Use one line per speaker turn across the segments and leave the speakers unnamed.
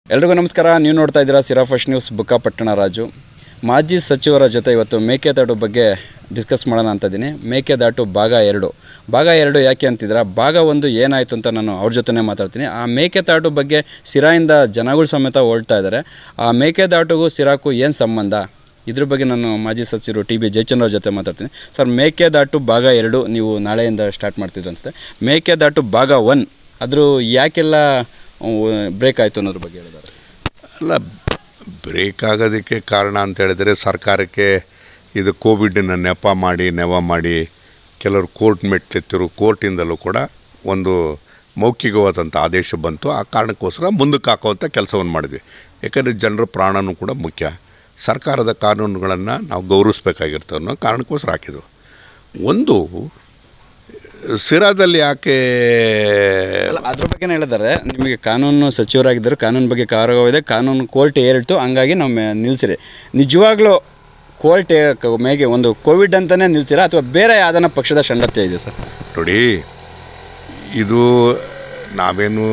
ಎಲ್ರಿಗೂ ನಮಸ್ಕಾರ ನೀವು ನೋಡ್ತಾ ಇದ್ದೀರಾ ಸಿರಾ ಫಸ್ಟ್ ನ್ಯೂಸ್ ಬುಕ್ಕಾಪಟ್ಟಣ ರಾಜು ಮಾಜಿ ಸಚಿವರ ಜೊತೆ ಇವತ್ತು ಮೇಕೆದಾಟು ಬಗ್ಗೆ ಡಿಸ್ಕಸ್ ಮಾಡೋಣ ಅಂತ ಇದ್ದೀನಿ ಮೇಕೆದಾಟು ಭಾಗ ಎರಡು ಭಾಗ ಎರಡು ಯಾಕೆ ಅಂತಿದ್ರೆ ಭಾಗ ಒಂದು ಏನಾಯಿತು ಅಂತ ನಾನು ಅವ್ರ ಜೊತೆನೇ ಮಾತಾಡ್ತೀನಿ ಆ ಮೇಕೆದಾಟು ಬಗ್ಗೆ ಸಿರಾಯಿಂದ ಜನಗಳು ಸಮೇತ ಹೊಳ್ತಾ ಇದ್ದಾರೆ ಆ ಮೇಕೆದಾಟುಗೂ ಸಿರಾಕು ಏನು ಸಂಬಂಧ ಇದ್ರ ಬಗ್ಗೆ ನಾನು ಮಾಜಿ ಸಚಿವರು ಟಿ ಬಿ ಜಯಚಂದ್ರ ಜೊತೆ ಮಾತಾಡ್ತೀನಿ ಸರ್ ಮೇಕೆದಾಟು ಭಾಗ ಎರಡು ನೀವು ನಾಳೆಯಿಂದ ಸ್ಟಾರ್ಟ್ ಮಾಡ್ತಿದ್ರು ಅನಿಸುತ್ತೆ ಮೇಕೆದಾಟು ಭಾಗ ಒನ್ ಅದ್ರ ಯಾಕೆಲ್ಲ ಬ್ರೇಕ್ ಆಯಿತು ಅನ್ನೋದ್ರ ಬಗ್ಗೆ ಹೇಳಿದ್ದಾರೆ
ಅಲ್ಲ ಬ್ರೇಕ್ ಆಗೋದಕ್ಕೆ ಕಾರಣ ಅಂತ ಹೇಳಿದರೆ ಸರ್ಕಾರಕ್ಕೆ ಇದು ಕೋವಿಡನ್ನು ನೆಪ ಮಾಡಿ ನೆವ ಮಾಡಿ ಕೆಲವರು ಕೋರ್ಟ್ ಮೆಟ್ಲೆತ್ತಿರು ಕೋರ್ಟಿಂದಲೂ ಕೂಡ ಒಂದು ಮೌಖಿಕವಾದಂಥ ಆದೇಶ ಬಂತು ಆ ಕಾರಣಕ್ಕೋಸ್ಕರ ಮುಂದಕ್ಕೆ ಹಾಕುವಂಥ ಕೆಲಸವನ್ನು ಮಾಡಿದ್ವಿ ಯಾಕಂದರೆ ಜನರ ಪ್ರಾಣನೂ ಕೂಡ ಮುಖ್ಯ ಸರ್ಕಾರದ ಕಾನೂನುಗಳನ್ನು ನಾವು ಗೌರವಿಸ್ಬೇಕಾಗಿರ್ತವೆ ಅನ್ನೋ ಕಾರಣಕ್ಕೋಸ್ಕರ ಹಾಕಿದ್ವು ಒಂದು ಸಿರಾದಲ್ಲಿ ಯಾಕೆ
ಅಲ್ಲ ಅದ್ರ ಬಗ್ಗೆನೇ ಹೇಳಿದ್ದಾರೆ ನಿಮಗೆ ಕಾನೂನು ಸಚಿವರಾಗಿದ್ದರು ಕಾನೂನು ಬಗ್ಗೆ ಕಾರ್ಯವಿದೆ ಕಾನೂನು ಕೋರ್ಟ್ ಹೇಳ್ತು ಹಂಗಾಗಿ ನಾವು ಮೇ- ನಿಲ್ಸಿರಿ ನಿಜವಾಗ್ಲೂ ಕೋರ್ಟ್ ಮೇಗೆ ಒಂದು ಕೋವಿಡ್ ಅಂತಲೇ ನಿಲ್ಸಿರಾ ಅಥವಾ ಬೇರೆ ಯಾವ್ದಾನ ಪಕ್ಷದ ಸಂಡತೆ ಇದೆ ಸರ್
ನೋಡಿ ಇದು ನಾವೇನು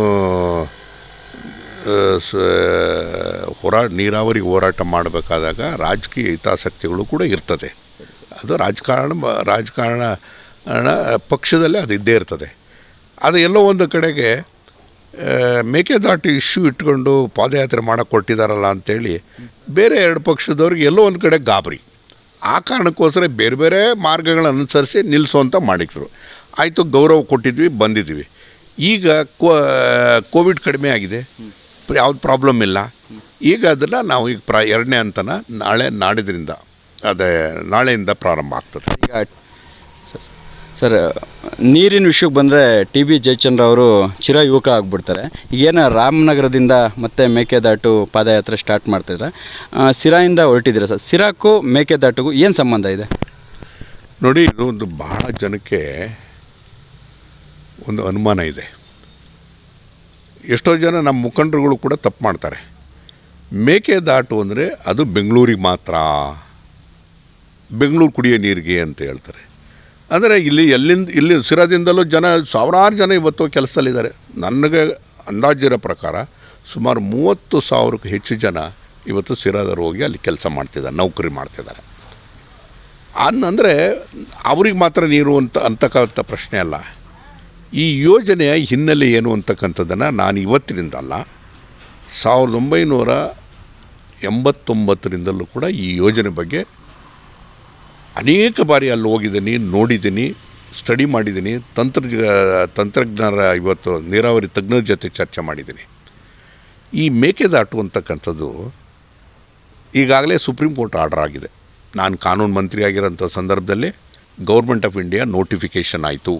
ಆ, ಸ ಹೋರಾ ನೀರಾವರಿ ಹೋರಾಟ ಮಾಡಬೇಕಾದಾಗ ರಾಜಕೀಯ ಹಿತಾಸಕ್ತಿಗಳು ಕೂಡ ಇರ್ತದೆ ಅದು ರಾಜಕಾರಣ ಬ- ರಾಜಕಾರಣ ಅಣ ಪಕ್ಷದಲ್ಲಿ ಅದು ಇದ್ದೇ ಇರ್ತದೆ ಅದು ಎಲ್ಲೋ ಒಂದು ಕಡೆಗೆ ಆ, ಮೇಕೆದಾಟು ಇಶ್ಯೂ ಇಟ್ಕೊಂಡು ಪಾದಯಾತ್ರೆ ಮಾಡೋಕ್ಕೆ ಕೊಟ್ಟಿದ್ದಾರಲ್ಲ ಅಂತೇಳಿ ಬೇರೆ ಎರಡು ಪಕ್ಷದವ್ರಿಗೆ ಎಲ್ಲೋ ಒಂದು ಕಡೆ ಗಾಬರಿ ಆ ಕಾರಣಕ್ಕೋಸ್ಕರ ಬೇರೆ ಬೇರೆ ಮಾರ್ಗಗಳನ್ನು ಅನುಸರಿಸಿ ನಿಲ್ಲಿಸುವಂಥ ಮಾಡಿದ್ರು ಆಯಿತು ಗೌರವ ಕೊಟ್ಟಿದ್ವಿ ಬಂದಿದ್ವಿ ಈಗ ಕೋವಿಡ್ ಕಡಿಮೆ ಆಗಿದೆ ಯಾವ್ದು ಪ್ರಾಬ್ಲಮ್ ಇಲ್ಲ ಈಗ ಅದನ್ನು ನಾವು ಈಗ ಪ್ರ ಎರಡನೇ ಹಂತನ ನಾಳೆ ನಾಡಿದ್ರಿಂದ ಅದೇ ನಾಳೆಯಿಂದ ಪ್ರಾರಂಭ ಆಗ್ತದೆ
ಈಗ ಸರ್, ಸರ್ ನೀರಿನ ವಿಷಯಕ್ಕೆ ಬಂದರೆ ಟಿ ಬಿ ಜಯಚಂದ್ರ ಅವರು ಚಿರ ಯುವಕ ಆಗ್ಬಿಡ್ತಾರೆ ಈಗೇನು ರಾಮನಗರದಿಂದ ಮತ್ತೆ ಮೇಕೆದಾಟು ಪಾದಯಾತ್ರೆ ಸ್ಟಾರ್ಟ್ ಮಾಡ್ತಿದ್ರೆ ಆ, ಸಿರಾಯಿಂದ ಹೊರಟಿದ್ದೀರಾ ಸರ್ ಸಿರಾಕು ಮೇಕೆದಾಟುಗೂ ಏನು ಸಂಬಂಧ ಇದೆ
ನೋಡಿ ಇದು ಒಂದು ಬಹಳ ಜನಕ್ಕೆ ಒಂದು ಅನುಮಾನ ಇದೆ ಎಷ್ಟೋ ಜನ ನಮ್ಮ ಮುಖಂಡರುಗಳು ಕೂಡ ತಪ್ಪು ಮಾಡ್ತಾರೆ ಮೇಕೆದಾಟು ಅಂದರೆ ಅದು ಬೆಂಗಳೂರಿಗೆ ಮಾತ್ರ ಬೆಂಗಳೂರು ಕುಡಿಯೋ ನೀರಿಗೆ ಅಂತ ಹೇಳ್ತಾರೆ ಅಂದರೆ ಇಲ್ಲಿ ಎಲ್ಲಿಂದ ಇಲ್ಲಿ ಸಿರಾದಿಂದಲೂ ಜನ ಸಾವಿರಾರು ಜನ ಇವತ್ತು ಕೆಲಸದಲ್ಲಿದ್ದಾರೆ ನನಗೆ ಅಂದಾಜಿರೋ ಪ್ರಕಾರ ಸುಮಾರು ಮೂವತ್ತು ಸಾವಿರಕ್ಕೂ ಹೆಚ್ಚು ಜನ ಇವತ್ತು ಸಿರಾದವ್ರು ಹೋಗಿ ಅಲ್ಲಿ ಕೆಲಸ ಮಾಡ್ತಿದ್ದಾರೆ ನೌಕರಿ ಮಾಡ್ತಿದ್ದಾರೆ ಅಂದರೆ ಅವ್ರಿಗೆ ಮಾತ್ರ ನೀರು ಅಂತ ಅಂತಕ್ಕಂಥ ಪ್ರಶ್ನೆ ಅಲ್ಲ ಈ ಯೋಜನೆಯ ಹಿನ್ನೆಲೆ ಏನು ಅಂತಕ್ಕಂಥದ್ದನ್ನು ನಾನು ಇವತ್ತಿನಿಂದ ಅಲ್ಲ ಸಾವಿರದ ಒಂಬೈನೂರ ಎಂಬತ್ತೊಂಬತ್ತರಿಂದಲೂ ಕೂಡ ಈ ಯೋಜನೆ ಬಗ್ಗೆ ಅನೇಕ ಬಾರಿ ಅಲ್ಲಿ ಹೋಗಿದ್ದೀನಿ ನೋಡಿದ್ದೀನಿ ಸ್ಟಡಿ ಮಾಡಿದ್ದೀನಿ ತಂತ್ರ ತಂತ್ರಜ್ಞರ ಇವತ್ತು ನೀರಾವರಿ ತಜ್ಞರ ಜೊತೆ ಚರ್ಚೆ ಮಾಡಿದ್ದೀನಿ ಈ ಮೇಕೆದಾಟು ಅಂತಕ್ಕಂಥದ್ದು ಈಗಾಗಲೇ ಸುಪ್ರೀಂ ಕೋರ್ಟ್ ಆರ್ಡರ್ ಆಗಿದೆ ನಾನು ಕಾನೂನು ಮಂತ್ರಿ ಆಗಿರೋಂಥ ಸಂದರ್ಭದಲ್ಲಿ ಗೌರ್ಮೆಂಟ್ ಆಫ್ ಇಂಡಿಯಾ ನೋಟಿಫಿಕೇಷನ್ ಆಯಿತು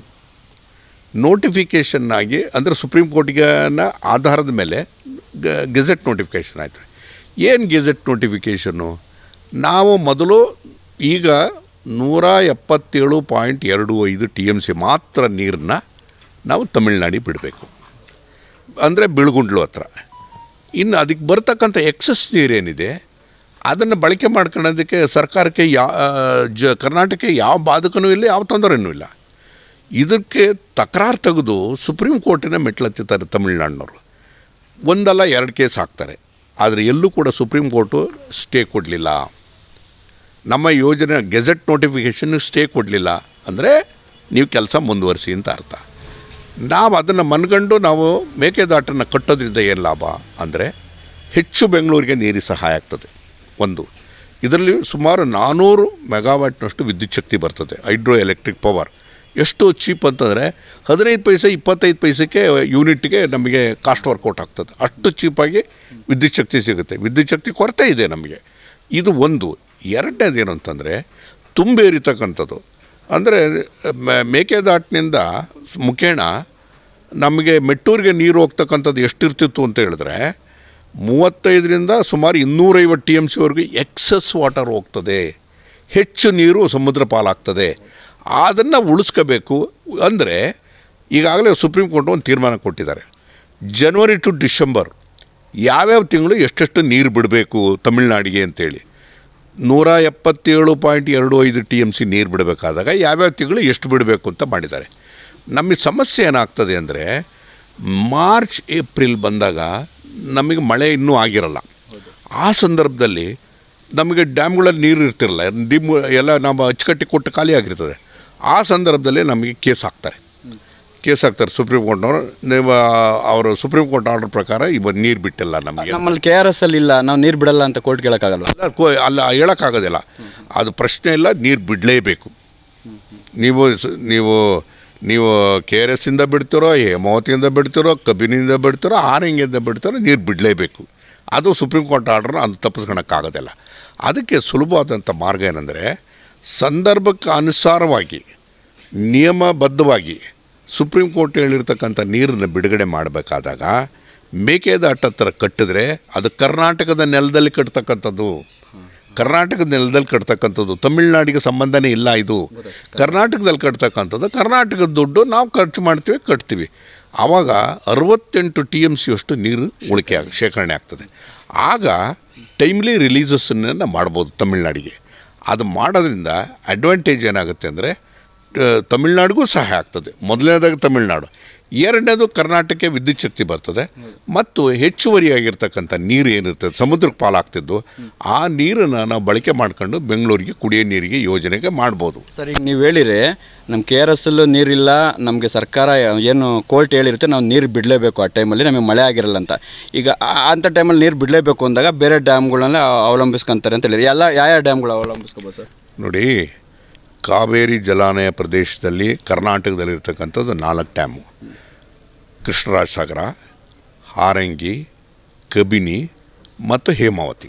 ನೋಟಿಫಿಕೇಷನ್ ಆಗಿ ಅಂದರೆ ಸುಪ್ರೀಂ ಕೋರ್ಟಿಗೆ ಆಧಾರದ ಮೇಲೆ ಗ- ಗೆಜೆಟ್ ನೋಟಿಫಿಕೇಷನ್ ಆಯಿತು ಏನು ಗೆಜೆಟ್ ನೋಟಿಫಿಕೇಷನ್ನು ನಾವು ಮೊದಲು ಈಗ ನೂರ ಎಪ್ಪತ್ತೇಳು ಪಾಯಿಂಟ್ ಎರಡು ಐದು ಟಿ ಎಮ್ ಸಿ ಮಾತ್ರ ನೀರನ್ನ ನಾವು ತಮಿಳ್ನಾಡಿಗೆ ಬಿಡಬೇಕು ಅಂದರೆ ಬಿಳುಗುಂಡ್ಲು ಹತ್ರ ಇನ್ನು ಅದಕ್ಕೆ ಬರ್ತಕ್ಕಂಥ ಎಕ್ಸಸ್ ನೀರೇನಿದೆ ಅದನ್ನು ಬಳಕೆ ಮಾಡ್ಕೊಳ್ಳೋದಕ್ಕೆ ಸರ್ಕಾರಕ್ಕೆ ಯಾ ಜ ಕರ್ನಾಟಕಕ್ಕೆ ಯಾವ ಬಾಧಕನೂ ಇಲ್ಲ ಯಾವ ತೊಂದರೆನೂ ಇಲ್ಲ ಇದಕ್ಕೆ ತಕರಾರು ತೆಗೆದು ಸುಪ್ರೀಂ ಕೋರ್ಟಿನ ಮೆಟ್ಲತ್ತಿದ್ದಾರೆ ತಮಿಳ್ನಾಡಿನವರು ಒಂದಲ್ಲ ಎರಡು ಕೇಸ್ ಹಾಕ್ತಾರೆ ಆದರೆ ಎಲ್ಲೂ ಕೂಡ ಸುಪ್ರೀಂ ಕೋರ್ಟು ಸ್ಟೇ ಕೊಡಲಿಲ್ಲ ನಮ್ಮ ಯೋಜನೆ ಗೆಜೆಟ್ ನೋಟಿಫಿಕೇಷನ್ ಸ್ಟೇ ಕೊಡಲಿಲ್ಲ ಅಂದರೆ ನೀವು ಕೆಲಸ ಮುಂದುವರಿಸಿ ಅಂತ ಅರ್ಥ ನಾವು ಅದನ್ನು ಮನ್ಗಂಡು ನಾವು ಮೇಕೆದಾಟನ್ನು ಕಟ್ಟೋದ್ರಿಂದ ಏನು ಲಾಭ ಅಂದರೆ ಹೆಚ್ಚು ಬೆಂಗಳೂರಿಗೆ ನೀರಿಗೆ ಸಹಾಯ ಆಗ್ತದೆ ಒಂದು ಇದರಲ್ಲಿ ಸುಮಾರು ನಾನ್ನೂರು ಮೆಗಾವಾಟ್ನಷ್ಟು ವಿದ್ಯುತ್ ಶಕ್ತಿ ಬರ್ತದೆ ಹೈಡ್ರೋ ಎಲೆಕ್ಟ್ರಿಕ್ ಪವರ್ ಎಷ್ಟು ಚೀಪ್ ಅಂತಂದರೆ ಹದಿನೈದು ಪೈಸೆ ಇಪ್ಪತ್ತೈದು ಪೈಸೆಗೆ ಯೂನಿಟ್ಗೆ ನಮಗೆ ಕಾಸ್ಟ್ ವರ್ಕೌಟ್ ಆಗ್ತದೆ ಅಷ್ಟು ಚೀಪಾಗಿ ವಿದ್ಯುತ್ ಶಕ್ತಿ ಸಿಗುತ್ತೆ ವಿದ್ಯುತ್ ಶಕ್ತಿ ಕೊರತೆ ಇದೆ ನಮಗೆ ಇದು ಒಂದು ಎರಡನೇದು ಏನು ಅಂತಂದರೆ ತುಂಬೇರಿತಕ್ಕಂಥದ್ದು ಅಂದರೆ ಮೆ- ಮೇಕೆದಾಟಿನಿಂದ ಮುಖೇಣ ನಮಗೆ ಮೆಟ್ಟೂರಿಗೆ ನೀರು ಹೋಗ್ತಕ್ಕಂಥದ್ದು ಎಷ್ಟಿರ್ತಿತ್ತು ಅಂತ ಹೇಳಿದ್ರೆ ಮೂವತ್ತೈದರಿಂದ ಸುಮಾರು ಇನ್ನೂರೈವತ್ತು ಟಿ ಎಮ್ ಸಿವರೆಗೂ ಎಕ್ಸಸ್ ವಾಟರ್ ಹೋಗ್ತದೆ ಹೆಚ್ಚು ನೀರು ಸಮುದ್ರ ಪಾಲಾಗ್ತದೆ ಅದನ್ನು ಉಳಿಸ್ಕೋಬೇಕು ಅಂದರೆ ಈಗಾಗಲೇ ಸುಪ್ರೀಂ ಕೋರ್ಟ್ ಒಂದು ತೀರ್ಮಾನ ಕೊಟ್ಟಿದ್ದಾರೆ ಜನವರಿ ಟು ಡಿಸೆಂಬರ್ ಯಾವ್ಯಾವ ತಿಂಗಳು ಎಷ್ಟೆಷ್ಟು ನೀರು ಬಿಡಬೇಕು ತಮಿಳ್ನಾಡಿಗೆ ಅಂತೇಳಿ ನೂರ ಎಪ್ಪತ್ತೇಳು ಪಾಯಿಂಟ್ ಎರಡು ಐದು ಟಿ ಎಮ್ ಸಿ ನೀರು ಬಿಡಬೇಕಾದಾಗ ಯಾವ್ಯಾವ ತಿಂಗಳು ಎಷ್ಟು ಬಿಡಬೇಕು ಅಂತ ಮಾಡಿದ್ದಾರೆ ನಮಗೆ ಸಮಸ್ಯೆ ಏನಾಗ್ತದೆ ಅಂದರೆ ಮಾರ್ಚ್ ಏಪ್ರಿಲ್ ಬಂದಾಗ ನಮಗೆ ಮಳೆ ಇನ್ನೂ ಆಗಿರಲ್ಲ ಆ ಸಂದರ್ಭದಲ್ಲಿ ನಮಗೆ ಡ್ಯಾಮ್ಗಳಲ್ಲಿ ನೀರು ಇರ್ತಿರಲ್ಲ ಡಿಮ್ ಎಲ್ಲ ನಾವು ಅಚ್ಚುಕಟ್ಟಿ ಕೊಟ್ಟು ಖಾಲಿ ಆಗಿರ್ತದೆ ಆ ಸಂದರ್ಭದಲ್ಲಿ ನಮಗೆ ಕೇಸ್ ಹಾಕ್ತಾರೆ ಕೇಸ್ ಹಾಕ್ತಾರೆ ಸುಪ್ರೀಂ ಕೋರ್ಟ್ನವರು ನೀವು ಅವರು ಸುಪ್ರೀಂ ಕೋರ್ಟ್ ಆರ್ಡರ್ ಪ್ರಕಾರ ಇವತ್ತು ನೀರು ಬಿಟ್ಟಿಲ್ಲ ನಮಗೆ
ನಮ್ಮಲ್ಲಿ ಕೆ ಆರ್ ಎಸ್ ಅಲ್ಲಿ ಇಲ್ಲ ನಾವು ನೀರು ಬಿಡಲ್ಲ ಅಂತ ಕೋರ್ಟ್ ಕೇಳೋಕ್ಕಾಗಲ್ವ
ಅಲ್ಲ ಕೋ- ಅಲ್ಲ ಹೇಳೋಕ್ಕಾಗೋದಿಲ್ಲ ಅದು ಪ್ರಶ್ನೆ ಇಲ್ಲ ನೀರು ಬಿಡಲೇಬೇಕು ನೀವು ಸ- ನೀವು ನೀವು ಕೆ ಆರ್ ಎಸ್ಸಿಂದ ಬಿಡ್ತಿರೋ ಹೇಮಾವತಿಯಿಂದ ಬಿಡ್ತಿರೋ ಕಬಿನಿಂದ ಬಿಡ್ತಿರೋ ಆರಿಂಗಿಂದ ಬಿಡ್ತಿರೋ ನೀರು ಬಿಡಲೇಬೇಕು ಅದು ಸುಪ್ರೀಂ ಕೋರ್ಟ್ ಆರ್ಡ್ರನ್ನ ಅದು ತಪ್ಪಿಸ್ಕೊಳಕ್ಕಾಗೋದಿಲ್ಲ ಅದಕ್ಕೆ ಸುಲಭವಾದಂಥ ಮಾರ್ಗ ಏನಂದರೆ ಸಂದರ್ಭಕ್ಕೆ ಅನುಸಾರವಾಗಿ ನಿಯಮಬದ್ಧವಾಗಿ ಸುಪ್ರೀಂ ಕೋರ್ಟ್ ಹೇಳಿರ್ತಕ್ಕಂಥ ನೀರನ್ನು ಬಿಡುಗಡೆ ಮಾಡಬೇಕಾದಾಗ ಮೇಕೆದಾಟ ಹತ್ರ ಕಟ್ಟಿದ್ರೆ ಅದು ಕರ್ನಾಟಕದ ನೆಲದಲ್ಲಿ ಕಟ್ತಕ್ಕಂಥದ್ದು ಕರ್ನಾಟಕದ ನೆಲದಲ್ಲಿ ಕಟ್ತಕ್ಕಂಥದ್ದು ತಮಿಳ್ನಾಡಿಗೆ ಸಂಬಂಧನೇ ಇಲ್ಲ ಇದು ಕರ್ನಾಟಕದಲ್ಲಿ ಕಟ್ತಕ್ಕಂಥದ್ದು ಕರ್ನಾಟಕದ ದುಡ್ಡು ನಾವು ಖರ್ಚು ಮಾಡ್ತೀವಿ ಕಟ್ತೀವಿ ಆವಾಗ ಅರವತ್ತೆಂಟು ಟಿ ಎಮ್ ಸಿಯಷ್ಟು ನೀರು ಉಳಿಕೆ ಆಗ ಶೇಖರಣೆ ಆಗ್ತದೆ ಆಗ ಟೈಮ್ಲಿ ರಿಲೀಸಸ್ಸನ್ನು ಮಾಡ್ಬೋದು ತಮಿಳ್ನಾಡಿಗೆ ಅದು ಮಾಡೋದ್ರಿಂದ ಅಡ್ವಾಂಟೇಜ್ ಏನಾಗುತ್ತೆ ಅಂದರೆ ತಮಿಳ್ನಾಡಿಗೂ ಸಹಾಯ ಆಗ್ತದೆ ಮೊದಲನೇದಾಗಿ ತಮಿಳ್ನಾಡು ಎರಡನೇದು ಕರ್ನಾಟಕಕ್ಕೆ ವಿದ್ಯುತ್ ಶಕ್ತಿ ಬರ್ತದೆ ಮತ್ತು ಹೆಚ್ಚುವರಿಯಾಗಿರ್ತಕ್ಕಂಥ ನೀರು ಏನಿರ್ತದೆ ಸಮುದ್ರಕ್ಕೆ ಪಾಲಾಗ್ತಿದ್ದು ಆ ನೀರನ್ನು ನಾವು ಬಳಕೆ ಮಾಡ್ಕೊಂಡು ಬೆಂಗಳೂರಿಗೆ ಕುಡಿಯೋ ನೀರಿಗೆ ಯೋಜನೆಗೆ ಮಾಡ್ಬೋದು
ಸರ್ ಈಗ ನೀವು ಹೇಳಿರಿ ನಮ್ಮ ಕೆ ಆರ್ ಎಸ್ ಅಲ್ಲೂ ನೀರಿಲ್ಲ ನಮಗೆ ಸರ್ಕಾರ ಏನು ಕೋರ್ಟ್ ಹೇಳಿರುತ್ತೆ ನಾವು ನೀರು ಬಿಡಲೇಬೇಕು ಆ ಟೈಮಲ್ಲಿ ನಮಗೆ ಮಳೆ ಆಗಿರಲ್ಲ ಅಂತ ಈಗ ಆ- ಅಂಥ ಟೈಮಲ್ಲಿ ನೀರು ಬಿಡಲೇಬೇಕು ಅಂದಾಗ ಬೇರೆ ಡ್ಯಾಮ್ಗಳನ್ನ ಅವಲಂಬಿಸ್ಕೊಂತಾರೆ ಅಂತ ಹೇಳಿರಿ ಎಲ್ಲ ಯಾವ ಯಾವ ಡ್ಯಾಮ್ಗಳು ಅವಲಂಬಿಸ್ಕೋಬೋದು ಸರ್
ನೋಡಿ ಕಾವೇರಿ ಜಲಾನಯ ಪ್ರದೇಶದಲ್ಲಿ ಕರ್ನಾಟಕದಲ್ಲಿರ್ತಕ್ಕಂಥದ್ದು ನಾಲ್ಕು ಡ್ಯಾಮು ಕೃಷ್ಣರಾಜ ಸಾಗರ ಹಾರಂಗಿ ಕಬಿನಿ ಮತ್ತು ಹೇಮಾವತಿ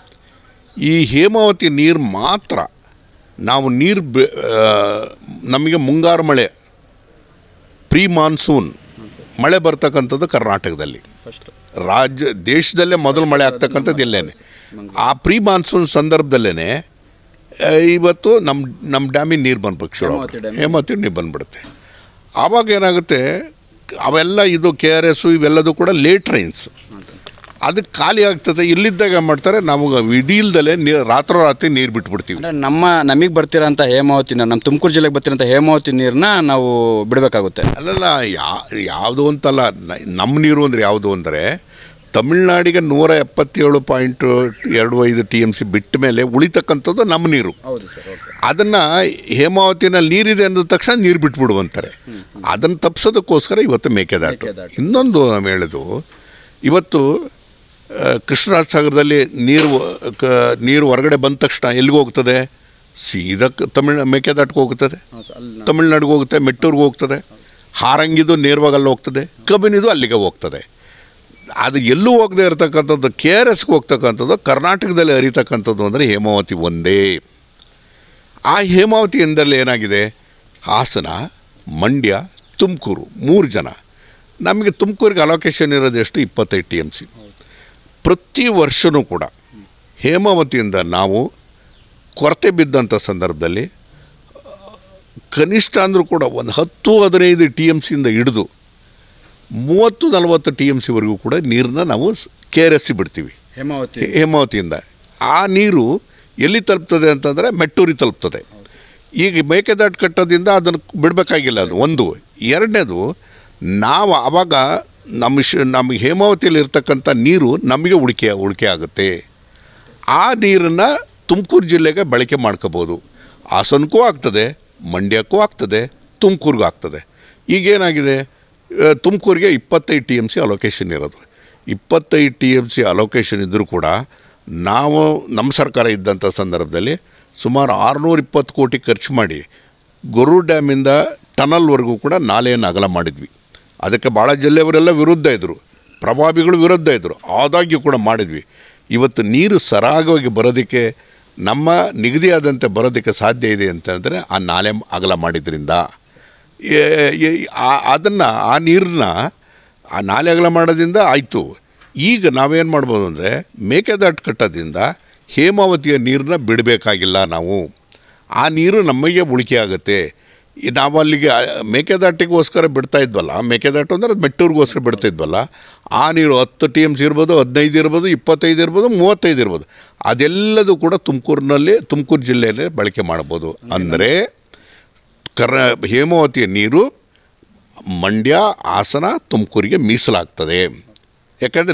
ಈ ಹೇಮಾವತಿ ನೀರು ಮಾತ್ರ ನಾವು ನೀರು ಬೆ ಆ, ನಮಗೆ ಮುಂಗಾರು ಮಳೆ ಪ್ರೀ ಮಾನ್ಸೂನ್ ಮಳೆ ಬರ್ತಕ್ಕಂಥದ್ದು ಕರ್ನಾಟಕದಲ್ಲಿ
ಫಸ್ಟ್
ರಾಜ್ಯ ದೇಶದಲ್ಲೇ ಮೊದಲು ಮಳೆ ಆಗ್ತಕ್ಕಂಥದ್ದು ಇಲ್ಲೇನೆ ಆ ಪ್ರೀ ಮಾನ್ಸೂನ್ ಸಂದರ್ಭದಲ್ಲೇ ಇವತ್ತು ನಮ್ಮ ನಮ್ಮ ಡ್ಯಾಮಿಗೆ ನೀರು ಬಂದ್ಬೇಕು ಶುರು
ಹೇಮಾವತಿ ಡ್ಯಾಮ್.
ಹೇಮಾವತಿ ನೀರು ಬಂದ್ಬಿಡುತ್ತೆ ಆವಾಗ ಏನಾಗುತ್ತೆ ಅವೆಲ್ಲ ಇದು ಕೆ ಆರ್ ಎಸ್ಸು ಇವೆಲ್ಲದೂ ಕೂಡ ಲೇಟ್ ರೈನ್ಸ್ ಅದಕ್ಕೆ ಖಾಲಿ ಆಗ್ತದೆ ಇಲ್ಲಿದ್ದಾಗ ಏನು ಮಾಡ್ತಾರೆ ನಮಗೆ ವಿಧಿ ಇಲ್ದಲೆ ನೀರು ರಾತ್ರೋರಾತ್ರಿ ನೀರು ಬಿಟ್ಬಿಡ್ತೀವಿ
ಅಂದರೆ ನಮ್ಮ ನಮಗೆ ಬರ್ತಿರೋಂಥ ಹೇಮಾವತಿ ನೀರು ನಮ್ಮ ತುಮಕೂರು ಜಿಲ್ಲೆಗೆ ಬರ್ತಿರೋಂಥ ಹೇಮಾವತಿ ನೀರನ್ನ ನಾವು ಬಿಡಬೇಕಾಗುತ್ತೆ
ಅಲ್ಲಲ್ಲ ಯಾ ಯಾವುದು ಅಂತಲ್ಲ ನ- ನಮ್ಮ ನೀರು ಅಂದರೆ ಯಾವುದು ಅಂದರೆ ತಮಿಳ್ನಾಡಿಗೆ ನೂರ ಎಪ್ಪತ್ತೇಳು ಪಾಯಿಂಟ್ ಎರಡು ಐದು ಟಿ ಎಮ್ ಸಿ ಬಿಟ್ಟ ಮೇಲೆ ಉಳಿತಕ್ಕಂಥದ್ದು ನಮ್ಮ ನೀರು
ಹೌದು ಸರ್ ಓಕೆ
ಅದನ್ನು ಹೇಮಾವತಿನಲ್ಲಿ ನೀರಿದೆ ಅಂದ ತಕ್ಷಣ ನೀರು ಬಿಟ್ಬಿಡುವಂತಾರೆ ಅದನ್ನು ತಪ್ಪಿಸೋದಕ್ಕೋಸ್ಕರ ಇವತ್ತು ಮೇಕೆದಾಟು
ಮೇಕೆದಾಟು.
ಇನ್ನೊಂದು ನಾವು ಹೇಳೋದು ಇವತ್ತು ಆ, ಕೃಷ್ಣರಾಜ ಸಾಗರದಲ್ಲಿ ನೀರು ಕ ನೀರು ಹೊರಗಡೆ ಬಂದ ತಕ್ಷಣ ಎಲ್ಲಿಗೆ ಹೋಗ್ತದೆ ಸೀದಾ ಕ- ತಮಿಳ್ ಮೇಕೆದಾಟಿಗೆ ಹೋಗ್ತದೆ
ಹೌದು ಅಲ್ಲಿ
ತಮಿಳ್ನಾಡಿಗೆ ಹೋಗುತ್ತೆ ಮೆಟ್ಟೂರ್ಗೆ ಹೋಗ್ತದೆ ಹಾರಂಗಿದು ನೇರವಾಗಿ ಅಲ್ಲಿ ಹೋಗ್ತದೆ ಕಬಿನಿದು ಅಲ್ಲಿಗೆ ಹೋಗ್ತದೆ ಅದು ಎಲ್ಲೂ ಹೋಗದೆ ಇರತಕ್ಕಂಥದ್ದು ಕೆ ಆರ್ ಎಸ್ಗೆ ಹೋಗ್ತಕ್ಕಂಥದ್ದು ಕರ್ನಾಟಕದಲ್ಲಿ ಹರಿತಕ್ಕಂಥದ್ದು ಅಂದರೆ ಹೇಮಾವತಿ ಒಂದೇ ಆ ಹೇಮಾವತಿ ಎಂದಲ್ಲಿ ಏನಾಗಿದೆ ಹಾಸನ ಮಂಡ್ಯ ತುಮಕೂರು ಮೂರು ಜನ ನಮಗೆ ತುಮಕೂರಿಗೆ ಅಲೋಕೇಶನ್ ಇರೋದು ಎಷ್ಟು ಇಪ್ಪತ್ತೈದು ಟಿ ಎಮ್ ಸಿ ಪ್ರತಿ ವರ್ಷವೂ ಕೂಡ ಹೇಮಾವತಿಯಿಂದ ನಾವು ಕೊರತೆ ಬಿದ್ದಂಥ ಸಂದರ್ಭದಲ್ಲಿ ಕನಿಷ್ಠ ಅಂದರೂ ಕೂಡ ಒಂದು ಹತ್ತು ಹದಿನೈದು ಟಿ ಎಮ್ ಸಿಯಿಂದ ಹಿಡಿದು ಮೂವತ್ತು ನಲವತ್ತು ಟಿ ಎಮ್ ಸಿವರೆಗೂ ಕೂಡ ನೀರನ್ನ ನಾವು ಕೆ ಆರ್ ಎಸ್ ಬಿಡ್ತೀವಿ
ಹೇಮಾವತಿ
ಹೇಮಾವತಿಯಿಂದ ಆ ನೀರು ಎಲ್ಲಿ ತಲುಪ್ತದೆ ಅಂತಂದರೆ ಮೆಟ್ಟೂರಿ ತಲುಪ್ತದೆ ಈಗ ಮೇಕೆದಾಟು ಕಟ್ಟೋದ್ರಿಂದ ಅದನ್ನು ಬಿಡಬೇಕಾಗಿಲ್ಲ ಅದು ಒಂದು ಎರಡನೇದು ನಾವು ಆವಾಗ ನಮ್ಮ ಶ ನಮಗೆ ಹೇಮಾವತಿಯಲ್ಲಿ ಇರ್ತಕ್ಕಂಥ ನೀರು ನಮಗೆ ಉಳಿಕೆ ಉಳಿಕೆ ಆಗುತ್ತೆ ಆ ನೀರನ್ನು ತುಮಕೂರು ಜಿಲ್ಲೆಗೆ ಬಳಕೆ ಮಾಡ್ಕೋಬೋದು ಹಾಸನಕ್ಕೂ ಆಗ್ತದೆ ಮಂಡ್ಯಕ್ಕೂ ಆಗ್ತದೆ ತುಮಕೂರಿಗೂ ಆಗ್ತದೆ ಈಗೇನಾಗಿದೆ ತುಮಕೂರಿಗೆ ಇಪ್ಪತ್ತೈದು ಟಿ ಎಮ್ ಸಿ ಅಲೋಕೇಶನ್ ಇರೋದು ಇಪ್ಪತ್ತೈದು ಟಿ ಎಮ್ ಸಿ ಅಲೋಕೇಶನ್ ಇದ್ದರೂ ಕೂಡ ನಾವು ನಮ್ಮ ಸರ್ಕಾರ ಇದ್ದಂಥ ಸಂದರ್ಭದಲ್ಲಿ ಸುಮಾರು ಆರುನೂರ ಇಪ್ಪತ್ತು ಕೋಟಿ ಖರ್ಚು ಮಾಡಿ ಗೊರು ಡ್ಯಾಮಿಂದ ಟನಲ್ವರೆಗೂ ಕೂಡ ನಾಲೆಯನ್ನು ಅಗಲ ಮಾಡಿದ್ವಿ ಅದಕ್ಕೆ ಭಾಳ ಜಿಲ್ಲೆಯವರೆಲ್ಲ ವಿರುದ್ಧ ಇದ್ದರು ಪ್ರಭಾವಿಗಳು ವಿರುದ್ಧ ಇದ್ದರು ಆದಾಗ್ಯೂ ಕೂಡ ಮಾಡಿದ್ವಿ ಇವತ್ತು ನೀರು ಸರಾಗವಾಗಿ ಬರೋದಕ್ಕೆ ನಮ್ಮ ನಿಗದಿಯಾದಂತೆ ಬರೋದಕ್ಕೆ ಸಾಧ್ಯ ಇದೆ ಅಂತಂದರೆ ಆ ನಾಲೆ ಅಗಲ ಮಾಡಿದ್ರಿಂದ ಅದನ್ನು ಆ ನೀರನ್ನ ಆ ನಾಲೆ ಅಗಲ ಮಾಡೋದ್ರಿಂದ ಆಯಿತು ಈಗ ನಾವೇನು ಮಾಡ್ಬೋದು ಅಂದರೆ ಮೇಕೆದಾಟು ಕಟ್ಟೋದ್ರಿಂದ ಹೇಮಾವತಿಯ ನೀರನ್ನ ಬಿಡಬೇಕಾಗಿಲ್ಲ ನಾವು ಆ ನೀರು ನಮಗೆ ಉಳಿಕೆ ಆಗುತ್ತೆ ಈ ನಾವು ಅಲ್ಲಿಗೆ ಆ, ಮೇಕೆದಾಟಿಗೋಸ್ಕರ ಬಿಡ್ತಾ ಇದ್ವಲ್ಲ ಮೇಕೆದಾಟು ಅಂದರೆ ಅದು ಮೆಟ್ಟೂರಿಗೋಸ್ಕರ ಬಿಡ್ತಾ ಇದ್ವಲ್ಲ ಆ ನೀರು ಹತ್ತು ಟಿ ಎಮ್ಸ್ ಇರ್ಬೋದು ಹದಿನೈದು ಇರ್ಬೋದು ಇಪ್ಪತ್ತೈದು ಇರ್ಬೋದು ಮೂವತ್ತೈದು ಇರ್ಬೋದು ಅದೆಲ್ಲದೂ ಕೂಡ ತುಮಕೂರಿನಲ್ಲಿ ತುಮಕೂರು ಜಿಲ್ಲೆಯಲ್ಲೇ ಬಳಕೆ ಮಾಡ್ಬೋದು ಅಂದರೆ ಕರ ಹೇಮಾವತಿಯ ನೀರು ಮಂಡ್ಯ ಹಾಸನ ತುಮಕೂರಿಗೆ ಮೀಸಲಾಗ್ತದೆ ಯಾಕಂದರೆ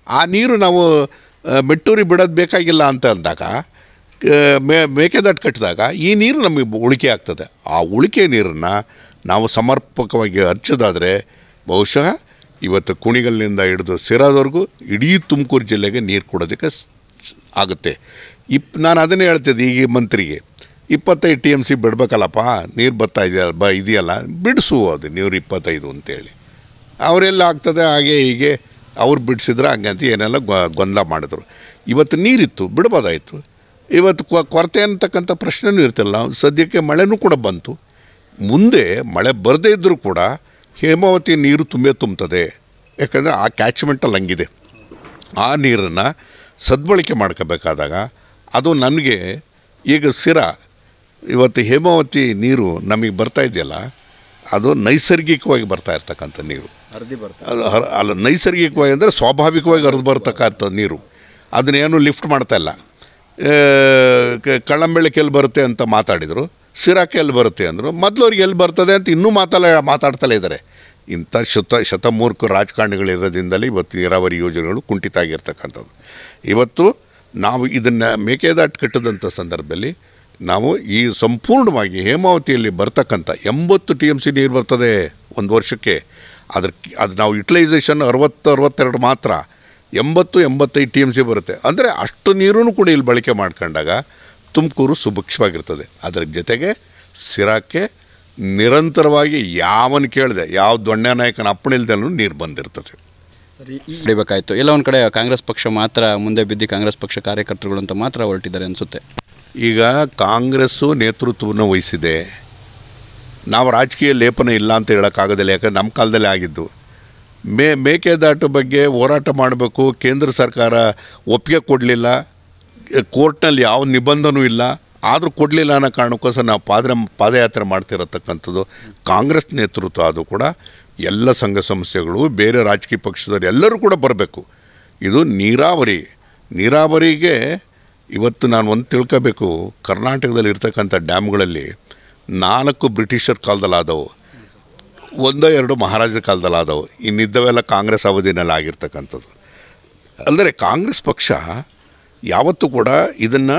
ಆ ನೀರು ನಾವು ಆ, ಮೆಟ್ಟೂರಿಗೆ ಬಿಡೋದು ಬೇಕಾಗಿಲ್ಲ ಅಂತ ಅಂದಾಗ ಆ, ಮೇ ಮೇಕೆದಾಟು ಕಟ್ಟಿದಾಗ ಈ ನೀರು ನಮಗೆ ಉಳಿಕೆ ಆಗ್ತದೆ ಆ ಉಳಿಕೆ ನೀರನ್ನು ನಾವು ಸಮರ್ಪಕವಾಗಿ ಹಚ್ಚೋದಾದರೆ ಬಹುಶಃ ಇವತ್ತು ಕುಣಿಗಲ್ನಿಂದ ಹಿಡಿದು ಸಿರಾದವರೆಗೂ ಇಡೀ ತುಮಕೂರು ಜಿಲ್ಲೆಗೆ ನೀರು ಕೊಡೋದಕ್ಕೆ ಸ್- ಆಗುತ್ತೆ ಇಪ್ ನಾನು ಅದನ್ನೇ ಹೇಳ್ತಿದ್ದೆ ಈಗ ಮಂತ್ರಿಗೆ ಇಪ್ಪತ್ತೈದು ಟಿ ಎಮ್ ಸಿ ಬಿಡಬೇಕಲ್ಲಪ್ಪ ನೀರು ಬರ್ತಾ ಇದೆಯಲ್ಲ ಬ ಇದೆಯಲ್ಲ ಬಿಡಿಸು ಅದು ನೀರು ಇಪ್ಪತ್ತೈದು ಅಂತೇಳಿ ಅವರೆಲ್ಲ ಆಗ್ತದೆ ಹಾಗೆ ಹೀಗೆ ಅವ್ರು ಬಿಡಿಸಿದ್ರೆ ಹಂಗೆ ಅಂತ ಏನೆಲ್ಲ ಗೊ- ಗೊಂದಲ ಮಾಡಿದ್ರು ಇವತ್ತು ನೀರಿತ್ತು ಬಿಡ್ಬೋದಾಯಿತು ಇವತ್ತು ಕೊ- ಕೊರತೆ ಅಂತಕ್ಕಂಥ ಪ್ರಶ್ನೆನೂ ಇರ್ತಿಲ್ಲ ಸದ್ಯಕ್ಕೆ ಮಳೆನೂ ಕೂಡ ಬಂತು ಮುಂದೆ ಮಳೆ ಬರದೇ ಇದ್ದರೂ ಕೂಡ ಹೇಮಾವತಿ ನೀರು ತುಂಬೇ ತುಂಬುತ್ತದೆ ಯಾಕಂದರೆ ಆ ಕ್ಯಾಚ್ಮೆಂಟಲ್ಲಿ ಹಂಗಿದೆ ಆ ನೀರನ್ನು ಸದ್ಬಳಕೆ ಮಾಡ್ಕೋಬೇಕಾದಾಗ ಅದು ನನಗೆ ಈಗ ಸಿರ ಇವತ್ತು ಹೇಮಾವತಿ ನೀರು ನಮಗೆ ಬರ್ತಾ ಇದೆಯಲ್ಲ ಅದು ನೈಸರ್ಗಿಕವಾಗಿ ಬರ್ತಾ ಇರ್ತಕ್ಕಂಥ ನೀರು
ಅರ್ಧಿ ಬರ್ತಾರೆ
ಅದು ಹರ- ಅಲ್ಲ ನೈಸರ್ಗಿಕವಾಗಿ ಅಂದರೆ ಸ್ವಾಭಾವಿಕವಾಗಿ ಹರಿದು ಬರ್ತಕ್ಕಂಥ ನೀರು ಅದನ್ನೇನು ಲಿಫ್ಟ್ ಮಾಡ್ತಾ ಇಲ್ಲ ಆ, ಕ- ಕಳ್ಳಂಬೆಳಕ್ಕೆ ಎಲ್ಲಿ ಬರುತ್ತೆ ಅಂತ ಮಾತಾಡಿದರು ಸಿರಾಕ್ಕೆ ಎಲ್ಲಿ ಬರುತ್ತೆ ಅಂದರು ಮೊದಲು ಅವ್ರಿಗೆ ಎಲ್ಲಿ ಬರ್ತದೆ ಅಂತ ಇನ್ನೂ ಮಾತಲ್ಲ ಮಾತಾಡ್ತಲೇ ಇದ್ದಾರೆ ಇಂಥ ಶತ ಶತಮೂರ್ಖ ರಾಜಕಾರಣಿಗಳಿರೋದ್ರಿಂದಲೇ ಇವತ್ತು ನೀರಾವರಿ ಯೋಜನೆಗಳು ಕುಂಠಿತ ಆಗಿರ್ತಕ್ಕಂಥದ್ದು ಇವತ್ತು ನಾವು ಇದನ್ನು ಮೇಕೆದಾಟು ಕಟ್ಟಿದಂಥ ಸಂದರ್ಭದಲ್ಲಿ ನಾವು ಈ ಸಂಪೂರ್ಣವಾಗಿ ಹೇಮಾವತಿಯಲ್ಲಿ ಬರ್ತಕ್ಕಂಥ ಎಂಬತ್ತು ಟಿ ಎಮ್ ಸಿ ನೀರು ಬರ್ತದೆ ಒಂದು ವರ್ಷಕ್ಕೆ ಅದ್ರ ಅದು ನಾವು ಯುಟಿಲೈಸೇಷನ್ ಅರವತ್ತು ಅರವತ್ತೆರಡು ಮಾತ್ರ ಎಂಬತ್ತು ಎಂಬತ್ತೈದು ಟಿ ಎಮ್ ಸಿ ಬರುತ್ತೆ ಅಂದರೆ ಅಷ್ಟು ನೀರೂ ಕೂಡ ಇಲ್ಲಿ ಬಳಕೆ ಮಾಡ್ಕೊಂಡಾಗ ತುಮಕೂರು ಸುಭಿಕ್ಷವಾಗಿರ್ತದೆ ಅದರ ಜೊತೆಗೆ ಸಿರಾಕ್ಕೆ ನಿರಂತರವಾಗಿ ಯಾವನು ಕೇಳಿದೆ ಯಾವ ದೊಣ್ಣೆ ನಾಯಕನ ಅಪ್ಪಣಿಲ್ದಲ್ಲೂ ನೀರು ಬಂದಿರ್ತದೆ
ಹೊಡಿಬೇಕಾಯ್ತು ಎಲ್ಲ ಒಂದು ಕಡೆ ಕಾಂಗ್ರೆಸ್ ಪಕ್ಷ ಮಾತ್ರ ಮುಂದೆ ಬಿದ್ದು ಕಾಂಗ್ರೆಸ್ ಪಕ್ಷ ಕಾರ್ಯಕರ್ತರುಗಳು ಅಂತ ಮಾತ್ರ ಹೊರಟಿದ್ದಾರೆ ಅನಿಸುತ್ತೆ
ಈಗ ಕಾಂಗ್ರೆಸ್ಸು ನೇತೃತ್ವವನ್ನು ವಹಿಸಿದೆ ನಾವು ರಾಜಕೀಯ ಲೇಪನ ಇಲ್ಲ ಅಂತ ಹೇಳೋಕ್ಕಾಗೋದಿಲ್ಲ ಯಾಕಂದ್ರೆ ನಮ್ಮ ಕಾಲದಲ್ಲೇ ಆಗಿದ್ದು ಮೇ ಮೇಕೆದಾಟು ಬಗ್ಗೆ ಹೋರಾಟ ಮಾಡಬೇಕು ಕೇಂದ್ರ ಸರ್ಕಾರ ಒಪ್ಪಿಗೆ ಕೊಡಲಿಲ್ಲ ಕೋರ್ಟ್ನಲ್ಲಿ ಯಾವ ನಿಬಂಧನೂ ಇಲ್ಲ ಆದರೂ ಕೊಡಲಿಲ್ಲ ಅನ್ನೋ ಕಾರಣಕ್ಕೋಸ್ಕರ ನಾವು ಪಾದ ಪಾದಯಾತ್ರೆ ಮಾಡ್ತಿರತಕ್ಕಂಥದ್ದು ಕಾಂಗ್ರೆಸ್ ನೇತೃತ್ವ ಅದು ಕೂಡ ಎಲ್ಲ ಸಂಘ ಸಂಸ್ಥೆಗಳು ಬೇರೆ ರಾಜಕೀಯ ಪಕ್ಷದವರು ಎಲ್ಲರೂ ಕೂಡ ಬರಬೇಕು ಇದು ನೀರಾವರಿ ನೀರಾವರಿಗೆ ಇವತ್ತು ನಾನು ಒಂದು ತಿಳ್ಕೋಬೇಕು ಕರ್ನಾಟಕದಲ್ಲಿ ಇರ್ತಕ್ಕಂಥ ಡ್ಯಾಮ್ಗಳಲ್ಲಿ ನಾಲ್ಕು ಬ್ರಿಟಿಷರ್ ಕಾಲದಲ್ಲಿ ಆದವು ಒಂದೋ ಎರಡು ಮಹಾರಾಜರ ಕಾಲದಲ್ಲಿ ಆದವು ಇನ್ನಿದ್ದವೆಲ್ಲ ಕಾಂಗ್ರೆಸ್ ಅವಧಿನಲ್ಲಿ ಆಗಿರ್ತಕ್ಕಂಥದ್ದು ಅಂದರೆ ಕಾಂಗ್ರೆಸ್ ಪಕ್ಷ ಯಾವತ್ತೂ ಕೂಡ ಇದನ್ನು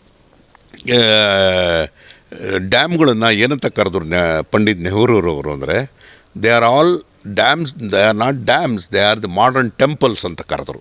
ಡ್ಯಾಮ್ಗಳನ್ನು ಏನಂತ ಕರೆದ್ರು ನ ಪಂಡಿತ್ ನೆಹರೂರವರು ಅಂದರೆ they are all dams they are not dams they are the modern temples ಅಂತ ಕರೆದ್ರು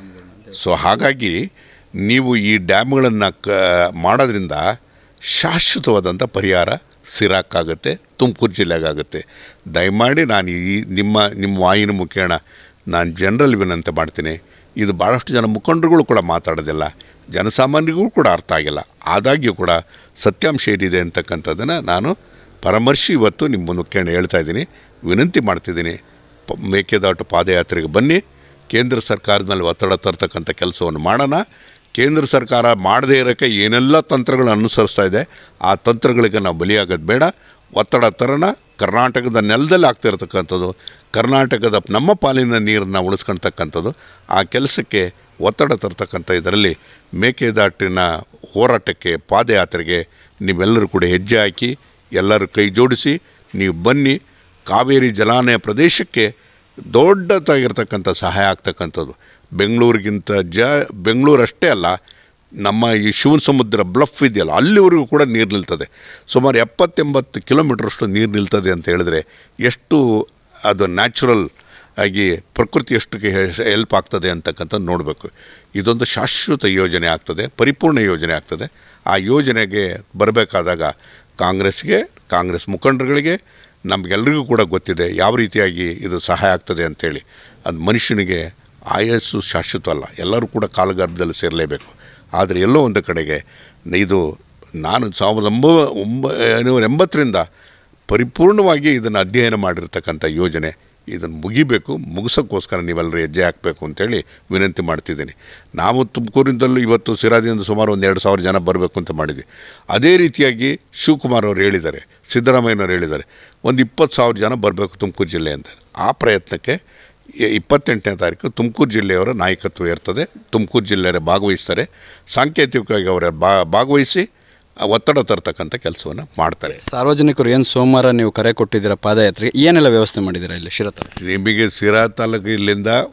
ಸೊ ಹಾಗಾಗಿ ನೀವು ಈ ಡ್ಯಾಮ್ಗಳನ್ನು ಕ ಮಾಡೋದ್ರಿಂದ ಶಾಶ್ವತವಾದಂಥ ಪರಿಹಾರ ಸಿರಾಕ್ಕಾಗುತ್ತೆ ತುಮಕೂರು ಜಿಲ್ಲೆಗಾಗುತ್ತೆ ದಯಮಾಡಿ ನಾನು ಈ ನಿಮ್ಮ ನಿಮ್ಮ ವಾಹಿನಿ ಮುಖೇಣ ನಾನು ಜನರಲ್ ವಿನಂತಿ ಮಾಡ್ತೀನಿ ಇದು ಭಾಳಷ್ಟು ಜನ ಮುಖಂಡರುಗಳು ಕೂಡ ಮಾತಾಡೋದಿಲ್ಲ ಜನಸಾಮಾನ್ಯರಿಗೂ ಕೂಡ ಅರ್ಥ ಆಗಿಲ್ಲ ಆದಾಗ್ಯೂ ಕೂಡ ಸತ್ಯಾಂಶ ಏನಿದೆ ಅಂತಕ್ಕಂಥದ್ದನ್ನು ನಾನು ಪರಾಮರ್ಶಿ ಇವತ್ತು ನಿಮ್ಮ ಮುಖೇಣ ಹೇಳ್ತಾ ಇದ್ದೀನಿ ವಿನಂತಿ ಮಾಡ್ತಿದ್ದೀನಿ ಪ ಮೇಕೆದಾಟು ಪಾದಯಾತ್ರೆಗೆ ಬನ್ನಿ ಕೇಂದ್ರ ಸರ್ಕಾರದ ಮೇಲೆ ಒತ್ತಡ ತರ್ತಕ್ಕಂಥ ಕೆಲಸವನ್ನು ಮಾಡೋಣ ಕೇಂದ್ರ ಸರ್ಕಾರ ಮಾಡದೇ ಇರೋಕ್ಕೆ ಏನೆಲ್ಲ ತಂತ್ರಗಳನ್ನ ಅನುಸರಿಸ್ತಾ ಇದೆ ಆ ತಂತ್ರಗಳಿಗೆ ನಾವು ಬಲಿಯಾಗೋದು ಬೇಡ ಒತ್ತಡ ತರೋಣ ಕರ್ನಾಟಕದ ನೆಲದಲ್ಲಿ ಆಗ್ತಿರ್ತಕ್ಕಂಥದ್ದು ಕರ್ನಾಟಕದ ನಮ್ಮ ಪಾಲಿನ ನೀರನ್ನು ಉಳಿಸ್ಕೊಳ್ತಕ್ಕಂಥದ್ದು ಆ ಕೆಲಸಕ್ಕೆ ಒತ್ತಡ ತರ್ತಕ್ಕಂಥ ಇದರಲ್ಲಿ ಮೇಕೆದಾಟಿನ ಹೋರಾಟಕ್ಕೆ ಪಾದಯಾತ್ರೆಗೆ ನೀವೆಲ್ಲರೂ ಕೂಡ ಹೆಜ್ಜೆ ಹಾಕಿ ಎಲ್ಲರೂ ಕೈ ಜೋಡಿಸಿ ನೀವು ಬನ್ನಿ ಕಾವೇರಿ ಜಲಾನಯ ಪ್ರದೇಶಕ್ಕೆ ದೊಡ್ಡದಾಗಿರ್ತಕ್ಕಂಥ ಸಹಾಯ ಆಗ್ತಕ್ಕಂಥದ್ದು ಬೆಂಗಳೂರಿಗಿಂತ ಜ ಬೆಂಗಳೂರು ಅಷ್ಟೇ ಅಲ್ಲ ನಮ್ಮ ಈ ಶಿವನ ಸಮುದ್ರ ಬ್ಲಫ್ ಇದೆಯಲ್ಲ ಅಲ್ಲಿವರೆಗೂ ಕೂಡ ನೀರು ನಿಲ್ತದೆ ಸುಮಾರು ಎಪ್ಪತ್ತೆಂಬತ್ತು ಕಿಲೋಮೀಟ್ರಷ್ಟು ನೀರು ನಿಲ್ತದೆ ಅಂತ ಹೇಳಿದ್ರೆ ಎಷ್ಟು ಅದು ನ್ಯಾಚುರಲ್ ಆಗಿ ಪ್ರಕೃತಿ ಎಷ್ಟಕ್ಕೆ ಹೆಲ್ಪ್ ಆಗ್ತದೆ ಅಂತಕ್ಕಂಥದ್ದು ನೋಡಬೇಕು ಇದೊಂದು ಶಾಶ್ವತ ಯೋಜನೆ ಆಗ್ತದೆ ಪರಿಪೂರ್ಣ ಯೋಜನೆ ಆಗ್ತದೆ ಆ ಯೋಜನೆಗೆ ಬರಬೇಕಾದಾಗ ಕಾಂಗ್ರೆಸ್ಗೆ ಕಾಂಗ್ರೆಸ್ ಮುಖಂಡರುಗಳಿಗೆ ನಮಗೆಲ್ಲರಿಗೂ ಕೂಡ ಗೊತ್ತಿದೆ ಯಾವ ರೀತಿಯಾಗಿ ಇದು ಸಹಾಯ ಆಗ್ತದೆ ಅಂಥೇಳಿ ಅದು ಮನುಷ್ಯನಿಗೆ ಆಯಸ್ಸು ಶಾಶ್ವತ ಅಲ್ಲ ಎಲ್ಲರೂ ಕೂಡ ಕಾಲಗರ್ಭದಲ್ಲಿ ಸೇರಲೇಬೇಕು ಆದರೆ ಎಲ್ಲೋ ಒಂದು ಕಡೆಗೆ ಇದು ನಾನು ಸಾವಿರದ ಒಂಬ ಒಂಬೈನೂರ ಎಂಬತ್ತರಿಂದ ಪರಿಪೂರ್ಣವಾಗಿ ಇದನ್ನು ಅಧ್ಯಯನ ಮಾಡಿರ್ತಕ್ಕಂಥ ಯೋಜನೆ ಇದನ್ನು ಮುಗಿಬೇಕು ಮುಗಿಸೋಕ್ಕೋಸ್ಕರ ನೀವೆಲ್ಲರೂ ಹೆಜ್ಜೆ ಹಾಕಬೇಕು ಅಂತೇಳಿ ವಿನಂತಿ ಮಾಡ್ತಿದ್ದೀನಿ ನಾವು ತುಮಕೂರಿಂದಲೂ ಇವತ್ತು ಸಿರಾದಿಂದ ಸುಮಾರು ಒಂದು ಎರಡು ಸಾವಿರ ಜನ ಬರಬೇಕು ಅಂತ ಮಾಡಿದ್ವಿ ಅದೇ ರೀತಿಯಾಗಿ ಶಿವಕುಮಾರ್ ಅವರು ಹೇಳಿದ್ದಾರೆ ಸಿದ್ದರಾಮಯ್ಯನವರು ಹೇಳಿದ್ದಾರೆ ಒಂದು ಇಪ್ಪತ್ತು ಸಾವಿರ ಜನ ಬರಬೇಕು ತುಮಕೂರು ಜಿಲ್ಲೆ ಅಂತ ಆ ಪ್ರಯತ್ನಕ್ಕೆ ಇ- ಇಪ್ಪತ್ತೆಂಟನೇ ತಾರೀಕು ತುಮಕೂರು ಜಿಲ್ಲೆಯವರ ನಾಯಕತ್ವ ಇರ್ತದೆ ತುಮಕೂರು ಜಿಲ್ಲೆಯವರೇ ಭಾಗವಹಿಸ್ತಾರೆ ಸಾಂಕೇತಿಕವಾಗಿ ಅವರ ಬಾ ಭಾಗವಹಿಸಿ ಆ ಒತ್ತಡ ತರ್ತಕ್ಕಂಥ ಕೆಲಸವನ್ನು ಮಾಡ್ತಾರೆ
ಸಾರ್ವಜನಿಕರು ಏನು ಸೋಮವಾರ ನೀವು ಕರೆ ಕೊಟ್ಟಿದ್ದೀರಾ ಪಾದಯಾತ್ರೆಗೆ ಏನೆಲ್ಲ ವ್ಯವಸ್ಥೆ ಮಾಡಿದ್ದೀರಾ ಇಲ್ಲಿ ಶಿರತ
ನಿಮಗೆ ಸಿರಾ ತಾಲೂಕು ಇಲ್ಲಿಂದ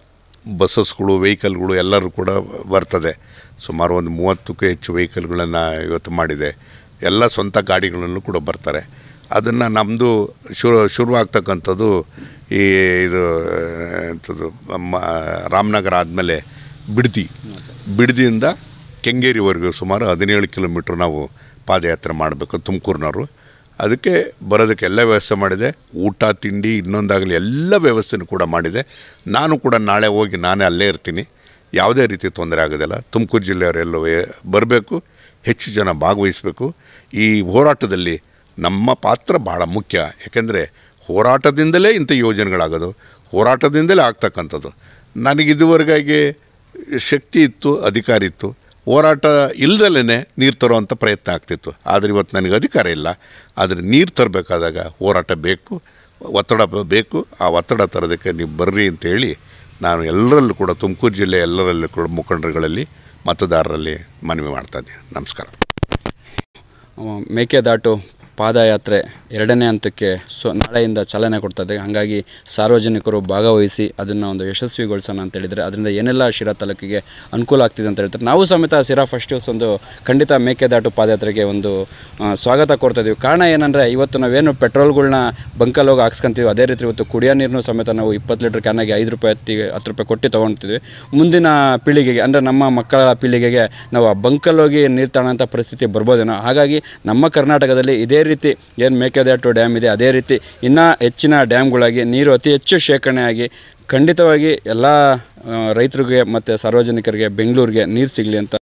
ಬಸ್ಸಸ್ಗಳು ವೆಹಿಕಲ್ಗಳು ಎಲ್ಲರೂ ಕೂಡ ಬರ್ತದೆ ಸುಮಾರು ಒಂದು ಮೂವತ್ತಕ್ಕೂ ಹೆಚ್ಚು ವೆಹಿಕಲ್ಗಳನ್ನು ಇವತ್ತು ಮಾಡಿದೆ ಎಲ್ಲ ಸ್ವಂತ ಗಾಡಿಗಳಲ್ಲೂ ಕೂಡ ಬರ್ತಾರೆ ಅದನ್ನು ನಮ್ಮದು ಶುರು ಶುರುವಾಗ್ತಕ್ಕಂಥದ್ದು ಈ ಇದು ಎಂಥದ್ದು ಮ ರಾಮನಗರ ಆದಮೇಲೆ ಬಿಡದಿ ಬಿಡದಿಯಿಂದ ಕೆಂಗೇರಿವರೆಗೂ ಸುಮಾರು ಹದಿನೇಳು ಕಿಲೋಮೀಟ್ರ್ ನಾವು ಪಾದಯಾತ್ರೆ ಮಾಡಬೇಕು ತುಮಕೂರಿನವರು ಅದಕ್ಕೆ ಬರೋದಕ್ಕೆ ಎಲ್ಲ ವ್ಯವಸ್ಥೆ ಮಾಡಿದೆ ಊಟ ತಿಂಡಿ ಇನ್ನೊಂದಾಗಲಿ ಎಲ್ಲ ವ್ಯವಸ್ಥೆನೂ ಕೂಡ ಮಾಡಿದೆ ನಾನು ಕೂಡ ನಾಳೆ ಹೋಗಿ ನಾನೇ ಅಲ್ಲೇ ಇರ್ತೀನಿ ಯಾವುದೇ ರೀತಿ ತೊಂದರೆ ಆಗೋದಿಲ್ಲ ತುಮಕೂರು ಜಿಲ್ಲೆಯವರೆಲ್ಲೂ ಬರಬೇಕು ಹೆಚ್ಚು ಜನ ಭಾಗವಹಿಸಬೇಕು ಈ ಹೋರಾಟದಲ್ಲಿ ನಮ್ಮ ಪಾತ್ರ ಭಾಳ ಮುಖ್ಯ ಯಾಕೆಂದರೆ ಹೋರಾಟದಿಂದಲೇ ಇಂಥ ಯೋಜನೆಗಳಾಗೋದು ಹೋರಾಟದಿಂದಲೇ ಆಗ್ತಕ್ಕಂಥದ್ದು ನನಗಿದುವರೆಗಾಗಿ ಶಕ್ತಿ ಇತ್ತು ಅಧಿಕಾರ ಇತ್ತು ಹೋರಾಟ ಇಲ್ದಲೇ ನೀರು ತರುವಂಥ ಪ್ರಯತ್ನ ಆಗ್ತಿತ್ತು ಆದರೆ ಇವತ್ತು ನನಗೆ ಅಧಿಕಾರ ಇಲ್ಲ ಆದರೆ ನೀರು ತರಬೇಕಾದಾಗ ಹೋರಾಟ ಬೇಕು ಒತ್ತಡ ಬ- ಬೇಕು ಆ ಒತ್ತಡ ತರೋದಕ್ಕೆ ನೀವು ಬರ್ರಿ ಅಂತೇಳಿ ನಾನು ಎಲ್ಲರಲ್ಲೂ ಕೂಡ ತುಮಕೂರು ಜಿಲ್ಲೆ ಎಲ್ಲರಲ್ಲೂ ಕೂಡ ಮುಖಂಡರುಗಳಲ್ಲಿ ಮತದಾರರಲ್ಲಿ ಮನವಿ ಮಾಡ್ತಾ ಇದ್ದೀನಿ ನಮಸ್ಕಾರ
ಆ, ಮೇಕೆದಾಟು ಪಾದಯಾತ್ರೆ ಎರಡನೇ ಹಂತಕ್ಕೆ ಸೊ ನಾಳೆಯಿಂದ ಚಾಲನೆ ಕೊಡ್ತದೆ ಹಾಗಾಗಿ ಸಾರ್ವಜನಿಕರು ಭಾಗವಹಿಸಿ ಅದನ್ನು ಒಂದು ಯಶಸ್ವಿಗೊಳಿಸೋಣ ಅಂತ ಹೇಳಿದರೆ ಅದರಿಂದ ಏನೆಲ್ಲ ಶಿರಾ ತಾಲೂಕಿಗೆ ಅನುಕೂಲ ಆಗ್ತಿದೆ ಅಂತ ಹೇಳ್ತಾರೆ ನಾವು ಸಮೇತ ಶಿರಾ ಫಸ್ಟ್ ನ್ಯೂಸ್ ಒಂದು ಖಂಡಿತ ಮೇಕೆದಾಟು ಪಾದಯಾತ್ರೆಗೆ ಒಂದು ಆ, ಸ್ವಾಗತ ಕೊಡ್ತಾ ಇದೀವಿ ಕಾರಣ ಏನಂದರೆ ಇವತ್ತು ನಾವೇನು ಪೆಟ್ರೋಲ್ಗಳ್ನ ಬಂಕಲ್ಲಿ ಹೋಗಿ ಹಾಕ್ಸ್ಕೊಂತೀವಿ ಅದೇ ರೀತಿ ಇವತ್ತು ಕುಡಿಯೋ ನೀರನ್ನು ಸಮೇತ ನಾವು ಇಪ್ಪತ್ತು ಲೀಟ್ರ್ ಕ್ಯಾನಾಗಿ ಐದು ರೂಪಾಯಿ ಹತ್ತಿಗೆ ಹತ್ತು ರೂಪಾಯಿ ಕೊಟ್ಟು ತೊಗೊಳ್ತಿದ್ವಿ ಮುಂದಿನ ಪೀಳಿಗೆಗೆ ಅಂದರೆ ನಮ್ಮ ಮಕ್ಕಳ ಪೀಳಿಗೆಗೆ ನಾವು ಆ ಬಂಕಲ್ಲಿ ಹೋಗಿ ನೀರು ತಗೊಳ್ಳೋಂಥ ಪರಿಸ್ಥಿತಿ ಬರ್ಬೋದೇನೋ ಹಾಗಾಗಿ ನಮ್ಮ ಕರ್ನಾಟಕದಲ್ಲಿ ಇದೇ ರೀತಿ ಏನು ಮೇಕೆದಾಟು ಡ್ಯಾಮ್ ಇದೆ ಅದೇ ರೀತಿ ಇನ್ನೂ ಹೆಚ್ಚಿನ ಡ್ಯಾಮ್ಗಳಾಗಿ ನೀರು ಅತಿ ಹೆಚ್ಚು ಶೇಖರಣೆ ಆಗಿ ಖಂಡಿತವಾಗಿ ಎಲ್ಲ ರೈತರಿಗೆ ಮತ್ತು ಸಾರ್ವಜನಿಕರಿಗೆ ಬೆಂಗಳೂರಿಗೆ ನೀರು ಸಿಗಲಿ ಅಂತ